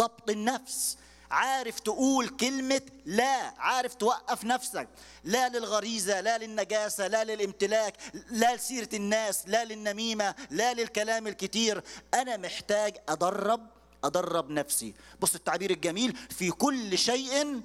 ضبط النفس عارف تقول كلمة لا عارف توقف نفسك لا للغريزة لا للنجاسة لا للامتلاك لا لسيرة الناس لا للنميمة لا للكلام الكتير أنا محتاج أدرب أدرب نفسي بص التعبير الجميل في كل شيء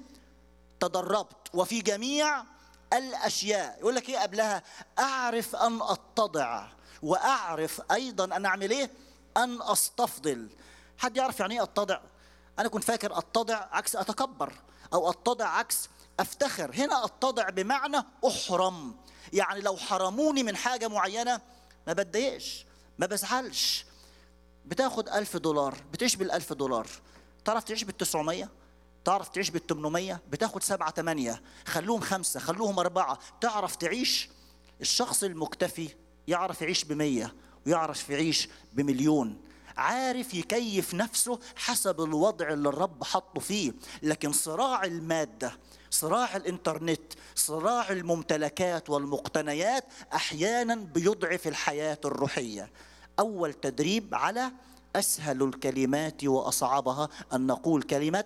تدربت وفي جميع الاشياء يقول لك ايه قبلها اعرف ان اتضع واعرف ايضا ان اعمل ايه ان استفضل حد يعرف يعني ايه اتضع انا كنت فاكر اتضع عكس اتكبر او اتضع عكس افتخر هنا اتضع بمعنى احرم يعني لو حرموني من حاجه معينه ما بتضايقش ما بزعلش بتاخد ألف دولار بتعيش بالألف دولار تعرف تعيش بالتسعمية تعرف تعيش بالتمنمية بتاخد سبعة تمانية خلوهم خمسة خلوهم أربعة تعرف تعيش الشخص المكتفي يعرف يعيش بمية ويعرف يعيش بمليون عارف يكيف نفسه حسب الوضع اللي الرب حطه فيه لكن صراع المادة صراع الانترنت صراع الممتلكات والمقتنيات احيانا بيضعف الحياه الروحيه اول تدريب على اسهل الكلمات واصعبها ان نقول كلمه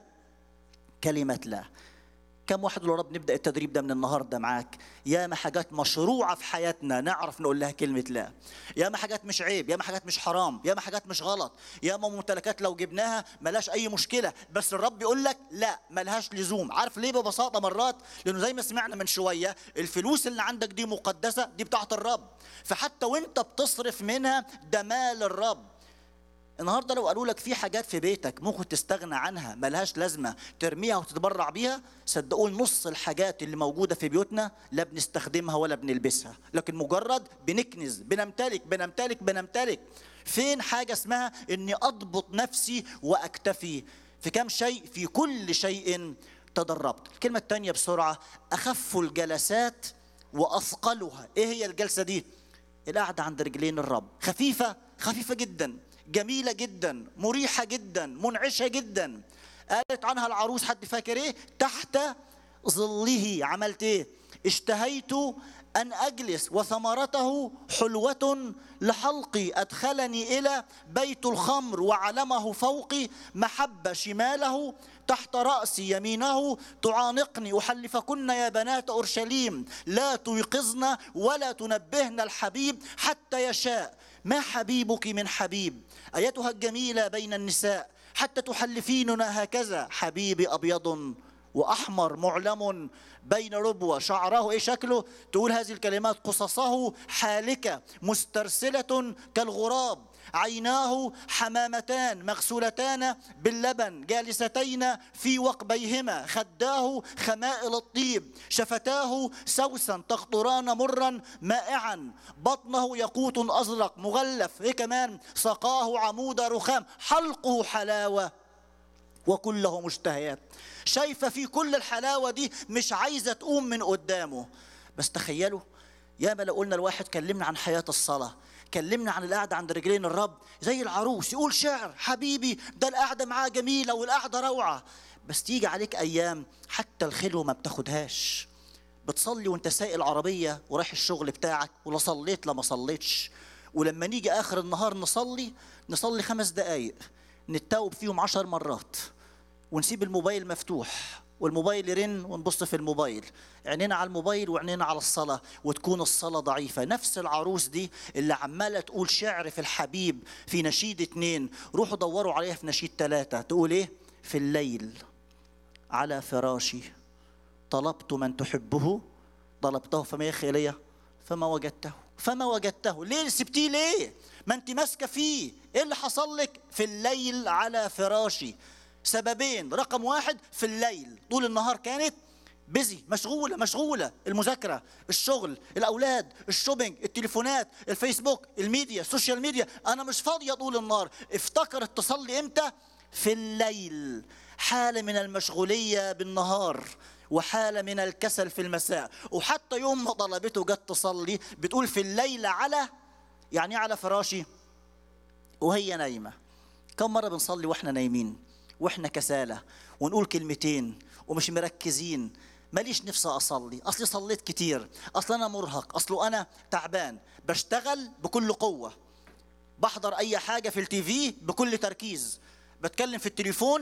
كلمه لا كم واحد يا رب نبدا التدريب ده من النهارده معاك ياما حاجات مشروعه في حياتنا نعرف نقول لها كلمه لا ياما حاجات مش عيب ياما حاجات مش حرام ياما حاجات مش غلط ياما ممتلكات لو جبناها ملاش اي مشكله بس الرب يقول لك لا ملهاش لزوم عارف ليه ببساطه مرات لانه زي ما سمعنا من شويه الفلوس اللي عندك دي مقدسه دي بتاعت الرب فحتى وانت بتصرف منها ده مال الرب النهارده لو قالوا لك في حاجات في بيتك ممكن تستغنى عنها ملهاش لازمه ترميها وتتبرع بيها صدقوني نص الحاجات اللي موجوده في بيوتنا لا بنستخدمها ولا بنلبسها لكن مجرد بنكنز بنمتلك بنمتلك بنمتلك فين حاجه اسمها اني اضبط نفسي واكتفي في كم شيء في كل شيء تدربت الكلمه الثانيه بسرعه اخف الجلسات واثقلها ايه هي الجلسه دي القعده عند رجلين الرب خفيفه خفيفه جدا جميلة جدا مريحة جدا منعشة جدا قالت عنها العروس حد فاكر ايه تحت ظله عملت ايه اشتهيت أن أجلس وثمرته حلوة لحلقي أدخلني إلى بيت الخمر وعلمه فوقي محبة شماله تحت رأسي يمينه تعانقني أحلفكن يا بنات أورشليم لا تيقظن ولا تنبهن الحبيب حتى يشاء ما حبيبك من حبيب ايتها الجميله بين النساء حتى تحلفيننا هكذا حبيبي ابيض واحمر معلم بين ربوه شعره ايه شكله تقول هذه الكلمات قصصه حالكه مسترسله كالغراب عيناه حمامتان مغسولتان باللبن جالستين في وقبيهما خداه خمائل الطيب شفتاه سوسا تخطران مرا مائعا بطنه يقوت ازرق مغلف ايه كمان سقاه عمود رخام حلقه حلاوه وكله مشتهيات شايفه في كل الحلاوه دي مش عايزه تقوم من قدامه بس تخيلوا ياما لو قلنا الواحد كلمنا عن حياه الصلاه كلمنا عن القعده عند رجلين الرب زي العروس يقول شعر حبيبي ده القعده معاه جميله والقعده روعه بس تيجي عليك ايام حتى الخلوه ما بتاخدهاش بتصلي وانت سايق العربيه ورايح الشغل بتاعك ولا صليت لا ما صليتش ولما نيجي اخر النهار نصلي نصلي خمس دقايق نتوب فيهم عشر مرات ونسيب الموبايل مفتوح والموبايل يرن ونبص في الموبايل عينينا على الموبايل وعينينا على الصلاة وتكون الصلاة ضعيفة نفس العروس دي اللي عمالة تقول شعر في الحبيب في نشيد اتنين روحوا دوروا عليها في نشيد ثلاثة تقول ايه في الليل على فراشي طلبت من تحبه طلبته فما يخي إلي فما وجدته فما وجدته ليه سبتيه ليه ما انت ماسكه فيه ايه اللي حصل لك في الليل على فراشي سببين رقم واحد في الليل طول النهار كانت بيزي مشغوله مشغوله المذاكره الشغل الاولاد الشوبينج التليفونات الفيسبوك الميديا السوشيال ميديا انا مش فاضيه طول النهار افتكرت تصلي امتى في الليل حاله من المشغوليه بالنهار وحالة من الكسل في المساء وحتى يوم ما طلبته جت تصلي بتقول في الليل على يعني على فراشي وهي نايمة كم مرة بنصلي واحنا نايمين واحنا كسالة ونقول كلمتين ومش مركزين ماليش نفسي اصلي اصلي صليت كتير اصل انا مرهق اصله انا تعبان بشتغل بكل قوه بحضر اي حاجه في التي في بكل تركيز بتكلم في التليفون